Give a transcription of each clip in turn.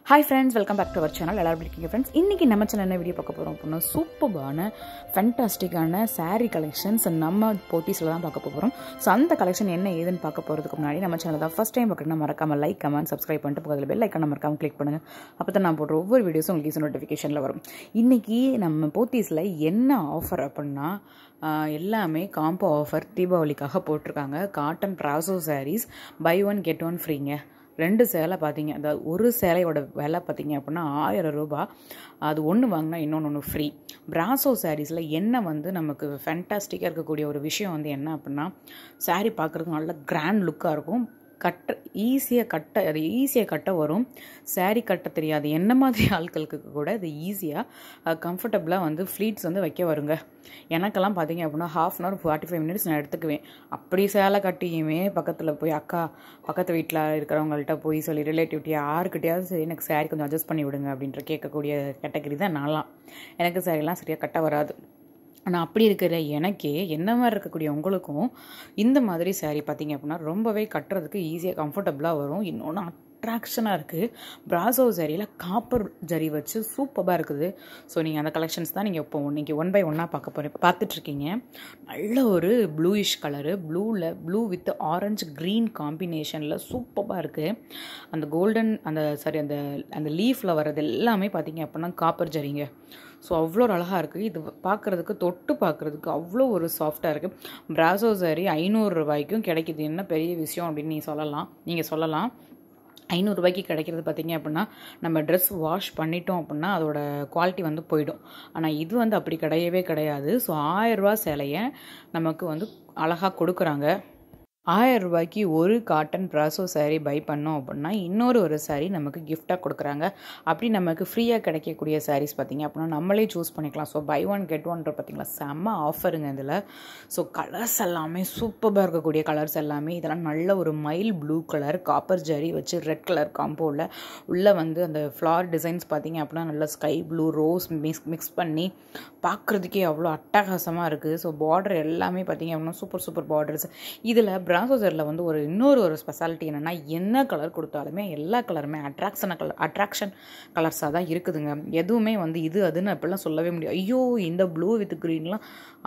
hi friends welcome back to our channel எல்லாரும் எப்படி இருக்கீங்க ஃப்ரெண்ட்ஸ் இன்றைக்கி நம்ம சேனல் என்ன வீடியோ பார்க்க போகிறோம் அப்படின்னா சூப்பர்பான ஃபென்டாஸ்டிக்கான saree கலெக்ஷன்ஸ் நம்ம போத்தீஸில் தான் பார்க்க போகிறோம் ஸோ அந்த கலெக்ஷன் என்ன ஏதுன்னு பார்க்க போகிறதுக்கு முன்னாடி நம்ம சேனல் தான் ஃபஸ்ட் டைம் பார்க்கணும்னா மறக்காம லைக் கமெண்ட் சப்ஸ்கிரைப் பண்ணிட்டு பக்கத்தில் பெல் ஐக்கான மறக்காம கிளிக் பண்ணுங்கள் அப்போ தான் நான் போடுற ஒவ்வொரு வீடியோஸும் உங்களுக்கு நோட்டிஃபிகேஷனில் வரும் இன்றைக்கி நம்ம போத்தீஸில் என்ன ஆஃபர் அப்படின்னா ஆஹ், எல்லாமே காம்போ ஆஃபர் தீபாவளிக்காக போட்டிருக்காங்க cotton brasso sarees buy one get one ஃப்ரீங்க ரெண்டு சேலை பார்த்தீங்க அதாவது ஒரு சேலையோட விலை பார்த்தீங்க அப்படின்னா ஆயிரம் ரூபாய் அது ஒன்று வாங்கினா இன்னொன்று ஒன்று ஃப்ரீ பிராசோ சாரீஸில் என்ன வந்து நமக்கு ஃபேண்டாஸ்டிக்காக இருக்கக்கூடிய ஒரு விஷயம் வந்து என்ன அப்படின்னா saree பார்க்குறதுக்கு நல்ல கிராண்ட் லுக்காக இருக்கும் கட்ட ஈஸியாக கட்ட அது ஈஸியாக கட்ட வரும் saree கட்ட தெரியாது என்ன மாதிரி ஆட்களுக்கு கூட இது ஈஸியாக கம்ஃபர்டபுளாக வந்து ஃப்ளீட்ஸ் வந்து வைக்க வருங்க எனக்கெல்லாம் பார்த்தீங்க அப்படின்னா half an hour forty five minutes நான் எடுத்துக்குவேன் அப்படி சேலை கட்டியுமே பக்கத்தில் போய் அக்கா பக்கத்து வீட்டில் இருக்கிறவங்கள்ட்ட போய் சொல்லி ரிலேட்டிவிட்டி யாருக்கிட்டையாவது சரி எனக்கு saree கொஞ்சம் அட்ஜஸ்ட் பண்ணி விடுங்க அப்படின்ற கேட்கக்கூடிய கேட்டகரி தான் நான்லாம் எனக்கு சாரிலாம் சரியாக கட்ட வராது ஆனால் அப்படி இருக்கிற எனக்கே என்ன மாதிரி இருக்கக்கூடிய உங்களுக்கும் இந்த மாதிரி saree பார்த்தீங்க அப்படின்னா ரொம்பவே கட்டுறதுக்கு ஈஸியாக கம்ஃபர்டபுளாக வரும் இன்னொன்று அட்ராக்ஷனாக இருக்குது பிராசோ சரியில் காப்பர் ஜரி வச்சு சூப்பராக இருக்குது ஸோ நீங்கள் அந்த கலெக்ஷன்ஸ் தான் நீங்கள் இப்போ இன்னைக்கு ஒன் பை ஒன்னாக பார்க்க போகிறேன் பார்த்துட்ருக்கீங்க நல்ல ஒரு ப்ளூயிஷ் கலரு ப்ளூவில் ப்ளூ வித் ஆரஞ்சு க்ரீன் காம்பினேஷனில் சூப்பராக இருக்குது அந்த கோல்டன் அந்த சாரி அந்த அந்த லீஃபில் வர்றது எல்லாமே பார்த்தீங்க அப்படின்னா காப்பர் ஜரிங்க ஸோ அவ்வளோ ஒரு அழகாக இருக்குது இது பார்க்குறதுக்கு தொட்டு பார்க்குறதுக்கு அவ்வளோ ஒரு சாஃப்டாக இருக்குது பிராசோ சாரி ஐநூறு ரூபாய்க்கும் கிடைக்குது என்ன பெரிய விஷயம் அப்படின்னு நீ சொல்லலாம் நீங்கள் சொல்லலாம் ஐநூறுரூபாய்க்கு கிடைக்கிறது பார்த்தீங்க அப்படின்னா நம்ம ட்ரெஸ் வாஷ் பண்ணிட்டோம் அப்படின்னா அதோட குவாலிட்டி வந்து போயிடும் ஆனால் இது வந்து அப்படி கிடையவே கிடையாது ஸோ ஆயரூபா சேலையை நமக்கு வந்து அழகாக கொடுக்குறாங்க ஆயிரம் ரூபாய்க்கு ஒரு காட்டன் ப்ராசோ saree பை பண்ணோம் அப்படின்னா இன்னொரு ஒரு saree நமக்கு கிஃப்டாக கொடுக்குறாங்க அப்படி நமக்கு ஃப்ரீயாக கிடைக்கக்கூடிய sarees பார்த்தீங்க அப்படின்னா நம்மளே சூஸ் பண்ணிக்கலாம் ஸோ பை ஒன் கெட் ஒன்ற பார்த்தீங்களா செம்ம ஆஃபருங்க இதில் ஸோ கலர்ஸ் எல்லாமே சூப்பராக இருக்கக்கூடிய கலர்ஸ் எல்லாமே இதெல்லாம் நல்ல ஒரு mild blue colour copper zari வச்சு ரெட் கலர் காம்போவில் உள்ளே வந்து அந்த ஃப்ளார் டிசைன்ஸ் பார்த்தீங்க அப்படின்னா நல்ல sky blue rose mix mix பண்ணி பார்க்குறதுக்கே அவ்வளோ அட்டகாசமாக இருக்குது ஸோ பார்டர் எல்லாமே பார்த்தீங்க அப்படின்னா சூப்பர் சூப்பர் பார்டர்ஸ் இதில் பிராசோசரில் வந்து ஒரு இன்னொரு ஒரு ஸ்பெஷாலிட்டி என்னென்னா என்ன கலர் கொடுத்தாலுமே எல்லா கலருமே அட்ராக்ஷன கலர் அட்ராக்ஷன் கலர்ஸாக தான் இருக்குதுங்க எதுவுமே வந்து இது அதுன்னு அப்படிலாம் சொல்லவே முடியாது ஐயோ இந்த ப்ளூ வித் க்ரீன்லாம்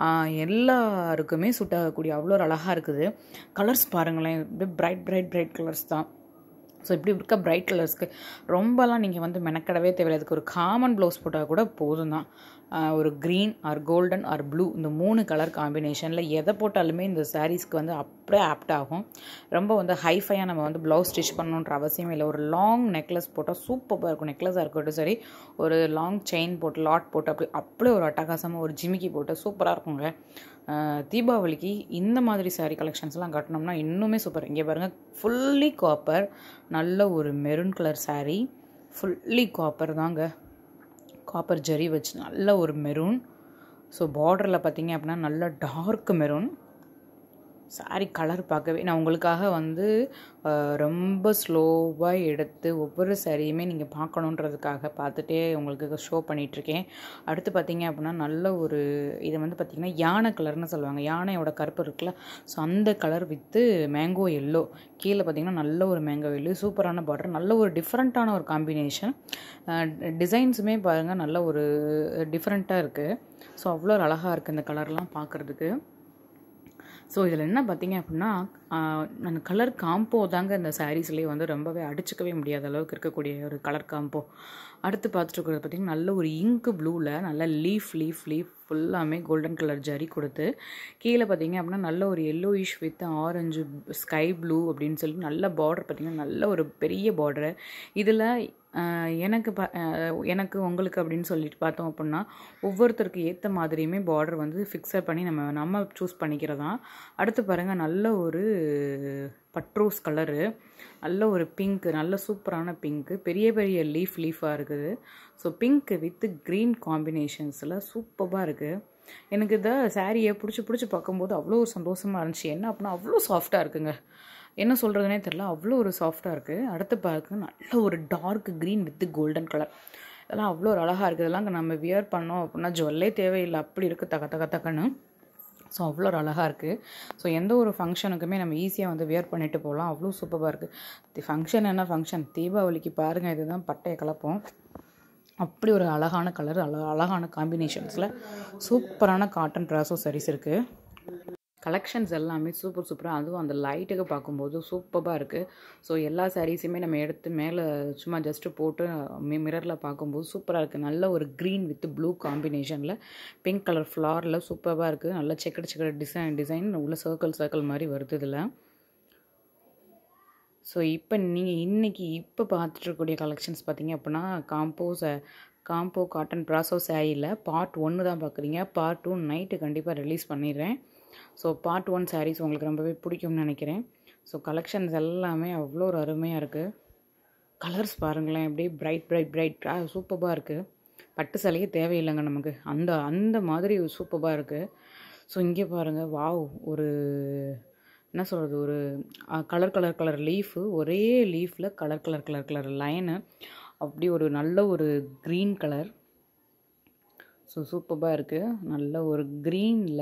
எல்லாருக்குமே சூட் ஆகக்கூடிய அவ்வளோ ஒரு அழகாக இருக்குது கலர்ஸ் பாருங்களேன் பிரைட் பிரைட் பிரைட் கலர்ஸ் தான் ஸோ இப்படி இருக்க பிரைட் கலர்ஸ்க்கு ரொம்பலாம் நீங்கள் வந்து மெனக்கடவே தேவையில்லை அதுக்கு ஒரு காமன் ப்ளவுஸ் போட்டால் கூட போதும் தான் ஆஹ் ஒரு green or golden or blue இந்த மூணு கலர் காம்பினேஷனில் எதை போட்டாலுமே இந்த சாரீஸ்க்கு வந்து அப்படியே ஆப்ட் ஆகும் ரொம்ப வந்து ஹைஃபையாக நம்ம வந்து ப்ளவுஸ் ஸ்டிச் பண்ணணுன்ற அவசியம் இல்லை ஒரு லாங் நெக்லஸ் போட்டால் சூப்பராக இருக்கும் நெக்லஸாக இருக்கட்டும் சரி ஒரு லாங் செயின் போட்டு லாட் போட்டு அப்படி அப்படியே ஒரு அட்டகாசமாக ஒரு ஜிமிக்கி போட்டு சூப்பராக இருக்குங்க ஆஹ் தீபாவளிக்கு இந்த மாதிரி saree கலெக்ஷன்ஸ்லாம் கட்டினோம்னா இன்னுமே சூப்பர் இங்கே பாருங்கள் ஃபுல்லி காப்பர் நல்ல ஒரு maroon colour saree fully copper தாங்க காப்பர் ஜரி வச்சு நல்ல ஒரு மெரூன் ஸோ பார்டரில் பார்த்தீங்க அப்படின்னா நல்ல டார்க் மெரூன் சாரி கலர் பார்க்கவே நான் உங்களுக்காக வந்து அஹ், ரொம்ப ஸ்லோவாக எடுத்து ஒவ்வொரு சாரியுமே நீங்கள் பார்க்கணுன்றதுக்காக பார்த்துட்டே உங்களுக்கு ஷோ பண்ணிகிட்ருக்கேன் அடுத்து பார்த்தீங்க அப்படின்னா நல்ல ஒரு இது வந்து பார்த்திங்கன்னா யானை கலர்னு சொல்லுவாங்க யானையோட கருப்பு இருக்குல்ல ஸோ அந்த கலர் வித்து மேங்கோ எல்லோ கீழே பார்த்தீங்கன்னா நல்ல ஒரு மேங்கோ எல்லோ சூப்பரான பார்டர் நல்ல ஒரு டிஃப்ரெண்ட்டான ஒரு காம்பினேஷன் டிசைன்ஸுமே பாருங்கள் நல்ல ஒரு டிஃப்ரெண்ட்டாக இருக்குது ஸோ அவ்வளோ ஒரு அழகாக இருக்குது இந்த கலர்லாம் பார்க்குறதுக்கு ஸோ இதில் என்ன பார்த்தீங்க அப்படின்னா அந்த கலர் காம்போ தாங்க இந்த சாரீஸ்லேயே வந்து ரொம்பவே அடிச்சுக்கவே முடியாத அளவுக்கு இருக்கக்கூடிய ஒரு கலர் காம்போ அடுத்து பார்த்துட்டு இருக்கிறது பார்த்திங்கன்னா நல்ல ஒரு இங்கு ப்ளூவில் நல்ல லீஃப் லீஃப் லீஃப் ஃபுல்லாமே கோல்டன் கலர் ஜரி கொடுத்து கீழே பார்த்தீங்க அப்படின்னா நல்ல ஒரு yellowish with orange sky blue அப்படின்னு சொல்லி நல்ல பார்டர் பார்த்திங்கன்னா நல்ல ஒரு பெரிய பார்டரு இதில் ஆஹ் எனக்கு ப ஆஹ் எனக்கு உங்களுக்கு அப்படின்னு சொல்லிட்டு பார்த்தோம் அப்படின்னா ஒவ்வொருத்தருக்கு ஏற்ற மாதிரியுமே பார்டர் வந்து ஃபிக்ஸட் பண்ணி நம்ம நம்ம சூஸ் பண்ணிக்கிறதா அடுத்து பாருங்கள் நல்ல ஒரு பட்ரோஸ் கலரு நல்ல ஒரு பிங்க் நல்ல சூப்பரான பிங்க்கு பெரிய பெரிய லீஃப் லீஃபாக இருக்குது ஸோ பிங்க் வித் க்ரீன் காம்பினேஷன்ஸில் சூப்பராக இருக்குது எனக்கு இந்த சாரியை பிடிச்சி பிடிச்சி பார்க்கும்போது அவ்வளோ ஒரு சந்தோஷமாக இருந்துச்சு என்ன அப்படின்னா அவ்வளோ சாஃப்டாக இருக்குங்க என்ன சொல்கிறதுனே தெரில அவ்வளோ ஒரு சாஃப்டாக இருக்குது அடுத்து பார்க்க நல்ல ஒரு dark green with golden colour இதெல்லாம் அவ்வளோ ஒரு அழகாக இருக்குது இதெல்லாம் நம்ம வியர் பண்ணோம் அப்படின்னா ஜுவல்லே தேவையில்லை அப்படி இருக்குது தக்க தக்க தக்கன்னு ஸோ அவ்வளோ ஒரு அழகாக இருக்குது ஸோ எந்த ஒரு ஃபங்க்ஷனுக்குமே நம்ம ஈஸியாக வந்து வியர் பண்ணிட்டு போகலாம் அவ்வளோ சூப்பராக இருக்குது ஃபங்க்ஷன் என்ன ஃபங்க்ஷன் தீபாவளிக்கு பாருங்கள் இதுதான் பட்டையை கலப்போம் அப்படி ஒரு அழகான கலர் அழ அழகான காம்பினேஷன்ஸில் சூப்பரான காட்டன் ட்ராஸோ சரிஸ் இருக்குது கலெக்ஷன்ஸ் எல்லாமே சூப்பர் சூப்பராக அதுவும் அந்த லைட்டுக்கு பார்க்கும்போது சூப்பராக இருக்குது ஸோ எல்லா சாரீஸுமே நம்ம எடுத்து மேலே சும்மா ஜஸ்ட்டு போட்டு மி மிரரில் பார்க்கும்போது சூப்பராக இருக்குது நல்ல ஒரு க்ரீன் வித் ப்ளூ காம்பினேஷனில் பிங்க் கலர் ஃப்ளாரில் சூப்பராக இருக்குது நல்ல செக்கடு செக்கடு டிசைன் டிசைன் உள்ள சர்க்கிள் சர்க்கிள் மாதிரி வருது இதில் ஸோ இப்போ நீங்கள் இன்றைக்கி இப்போ பார்த்துட்ருக்கக்கூடிய கலெக்ஷன்ஸ் பார்த்தீங்க அப்படின்னா காம்போ காம்போ காட்டன் ப்ராசோ சாரியில் பார்ட் ஒன்று தான் பார்க்குறீங்க பார்ட் டூ நைட்டு கண்டிப்பாக ரிலீஸ் பண்ணிடுறேன் ஸோ பார்ட் ஒன் சாரீஸ் உங்களுக்கு ரொம்பவே பிடிக்கும்னு நினைக்கிறேன் ஸோ கலெக்ஷன்ஸ் எல்லாமே அவ்வளோ ஒரு அருமையாக இருக்குது கலர்ஸ் பாருங்களேன் அப்படியே பிரைட் பிரைட் பிரைட் சூப்பராக இருக்குது பட்டு சிலையே தேவையில்லைங்க நமக்கு அந்த அந்த மாதிரி சூப்பராக இருக்குது ஸோ இங்கே பாருங்கள் வாவ் ஒரு என்ன சொல்கிறது ஒரு கலர் கலர் கலர் லீஃபு ஒரே லீஃபில் colour colour colour colour line அப்படி ஒரு நல்ல ஒரு க்ரீன் கலர் ஸோ சூப்பராக இருக்குது நல்ல ஒரு க்ரீனில்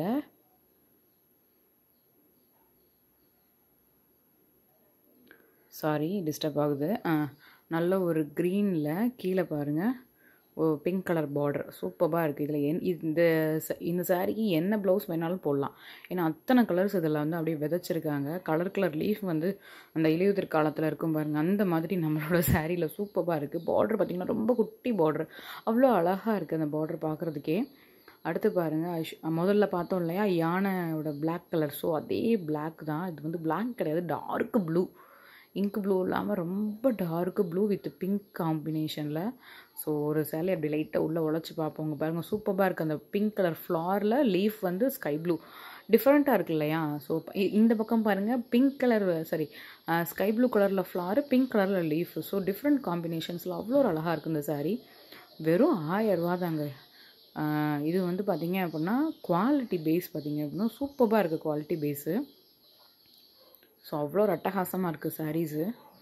சாரி டிஸ்டர்ப் ஆகுது நல்ல ஒரு க்ரீனில் கீழே பாருங்கள் ஓ பிங்க் கலர் பார்டர் சூப்பராக இருக்குது இதில் என் இந்த இந்த சாரீக்கு என்ன ப்ளவுஸ் வேணாலும் போடலாம் ஏன்னா அத்தனை கலர்ஸ் இதில் வந்து அப்படியே விதைச்சிருக்காங்க கலர் கலர் லீஃப் வந்து அந்த இலையுதிர் காலத்தில் இருக்கும் பாருங்கள் அந்த மாதிரி நம்மளோட சாரியில் சூப்பராக இருக்குது பார்டர் பார்த்திங்கன்னா ரொம்ப குட்டி பார்டர் அவ்வளோ அழகாக இருக்குது அந்த பார்டர் பார்க்குறதுக்கே அடுத்து பாருங்கள் முதல்ல பார்த்தோம் இல்லையா யானையோட பிளாக் கலர் ஸோ அதே பிளாக் தான் இது வந்து பிளாக் கிடையாது டார்க் ப்ளூ இங்க் ப்ளூ இல்லாமல் ரொம்ப டார்க்கு ப்ளூ வித் பிங்க் காம்பினேஷனில் ஸோ ஒரு சேலை அப்படி லைட்டாக உள்ளே உழைச்சி பார்ப்போங்க பாருங்கள் சூப்பராக இருக்குது அந்த பிங்க் கலர் ஃப்ளாரில் லீஃப் வந்து ஸ்கை ப்ளூ டிஃப்ரெண்ட்டாக இருக்கு இல்லையா ஸோ இந்த பக்கம் பாருங்கள் pink colour sorry sky blue கலரில் ஃப்ளாரு பிங்க் கலரில் லீஃப் ஸோ டிஃப்ரெண்ட் காம்பினேஷன்ஸில் அவ்வளோ ஒரு அழகாக இருக்குது இந்த சாரீ வெறும் ஆயரூவா தாங்க இது வந்து பார்த்திங்க அப்படின்னா குவாலிட்டி பேஸ் பார்த்திங்க அப்படின்னா சூப்பராக இருக்குது குவாலிட்டி பேஸு ஸோ அவ்வளோ ஒரு அட்டகாசமாக இருக்குது சாரீஸு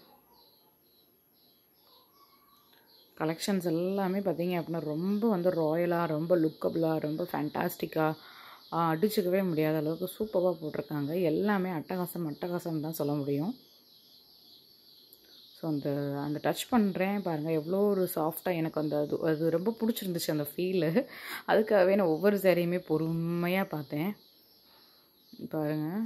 கலெக்ஷன்ஸ் எல்லாமே பார்த்தீங்க அப்படின்னா ரொம்ப வந்து ராயலாக ரொம்ப லுக்கபிளாக ரொம்ப ஃபேண்டாஸ்டிக்காக அடிச்சுக்கவே முடியாத அளவுக்கு சூப்பராக போட்டிருக்காங்க எல்லாமே அட்டகாசம் அட்டகாசம் தான் சொல்ல முடியும் ஸோ அந்த அந்த டச் பண்ணுறேன் பாருங்கள் எவ்வளோ ஒரு சாஃப்டாக எனக்கு அந்த அது அது ரொம்ப பிடிச்சிருந்துச்சு அந்த ஃபீலு அதுக்காகவே நான் ஒவ்வொரு சேரீயுமே பொறுமையாக பார்த்தேன் பாருங்கள்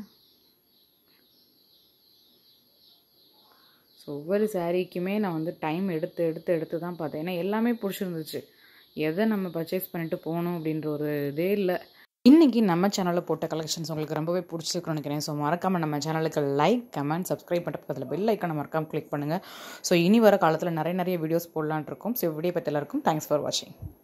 ஸோ ஒவ்வொரு சாரீக்குமே நான் வந்து டைம் எடுத்து எடுத்து எடுத்து தான் பார்த்தேன் ஏன்னா எல்லாமே பிடிச்சிருந்துச்சு எதை நம்ம பர்ச்சேஸ் பண்ணிட்டு போகணும் அப்படின்ற ஒரு இதே இல்லை இன்றைக்கி நம்ம சேனலில் போட்ட கலெக்ஷன்ஸ் உங்களுக்கு ரொம்பவே பிடிச்சிருக்குன்னு நினைக்கிறேன் ஸோ மறக்காமல் நம்ம சேனலுக்கு லைக் கமெண்ட் சப்ஸ்கிரைப் பண்ணுற பக்கத்தில் பெல் ஐக்கான மறக்காமல் கிளிக் பண்ணுங்கள் ஸோ இனி வர காலத்தில் நிறைய நிறைய வீடியோஸ் போடலான் இருக்கும் ஸோ வீடியோ பற்றி எல்லாருக்கும் தேங்க்ஸ் ஃபார் வாட்சிங்